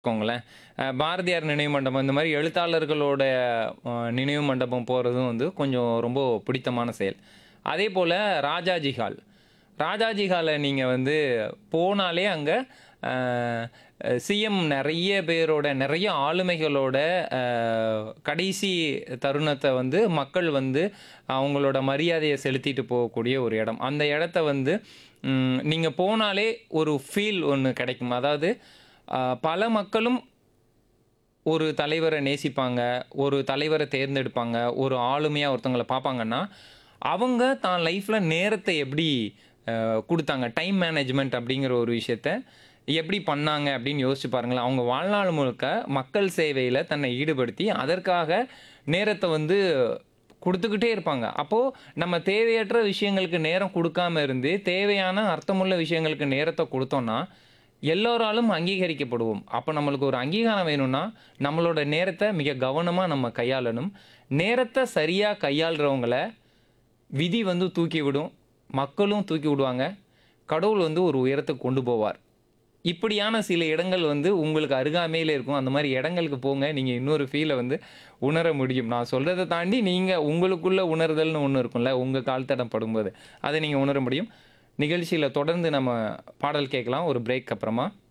வச்சுக்கோங்களேன் அஹ் பாரதியார் நினைவு மண்டபம் இந்த மாதிரி எழுத்தாளர்களோட அஹ், நினைவு மண்டபம் போகிறதும் வந்து கொஞ்சம் ரொம்ப பிடித்தமான செயல் அதே போல் ராஜாஜி ஹால் ராஜாஜி ஹாலை நீங்கள் வந்து போனாலே அங்கே சிஎம் நிறைய பேரோட நிறைய ஆளுமைகளோட அஹ், கடைசி தருணத்தை வந்து மக்கள் வந்து அவங்களோட மரியாதையை செலுத்திட்டு போகக்கூடிய ஒரு இடம் அந்த இடத்த வந்து நீங்கள் போனாலே ஒரு ஃபீல் ஒன்று கிடைக்கும் அதாவது அஹ், பல மக்களும் ஒரு தலைவரை நேசிப்பாங்க ஒரு தலைவரை தேர்ந்தெடுப்பாங்க ஒரு ஆளுமையாக ஒருத்தவங்களை பார்ப்பாங்கன்னா அவங்க தான் லைஃப்பில் நேரத்தை எப்படி அஹ், கொடுத்தாங்க டைம் மேனேஜ்மெண்ட் அப்படிங்கிற ஒரு விஷயத்த எப்படி பண்ணாங்க அப்படின்னு யோசிச்சு பாருங்களேன் அவங்க வாழ்நாள் முழுக்க மக்கள் சேவையில் தன்னை ஈடுபடுத்தி அதற்காக நேரத்தை வந்து கொடுத்துக்கிட்டே இருப்பாங்க அப்போது நம்ம தேவையற்ற விஷயங்களுக்கு நேரம் கொடுக்காம இருந்து தேவையான அர்த்தமுள்ள விஷயங்களுக்கு நேரத்தை கொடுத்தோம்னா எல்லோராலும் அங்கீகரிக்கப்படுவோம் அப்போ நம்மளுக்கு ஒரு அங்கீகாரம் வேணும்னா நம்மளோட நேரத்தை மிக கவனமாக நம்ம கையாளணும் நேரத்தை சரியாக கையாளுறவங்கள விதி வந்து தூக்கி விடும் மக்களும் தூக்கி விடுவாங்க கடவுள் வந்து ஒரு உயரத்துக்கு கொண்டு போவார் இப்படியான சில இடங்கள் வந்து உங்களுக்கு அருகாமையில் இருக்கும் அந்த மாதிரி இடங்களுக்கு போங்க நீங்கள் இன்னொரு ஃபீலை வந்து உணர முடியும் நான் சொல்கிறத தாண்டி நீங்கள் உங்களுக்குள்ள உணர்தல்னு ஒன்று இருக்கும்ல உங்கள் கால்தடம் படும்போது அதை நீங்கள் உணர முடியும் நிகழ்ச்சியில் தொடர்ந்து நம்ம பாடல் கேட்கலாம் ஒரு பிரேக் அப்புறமா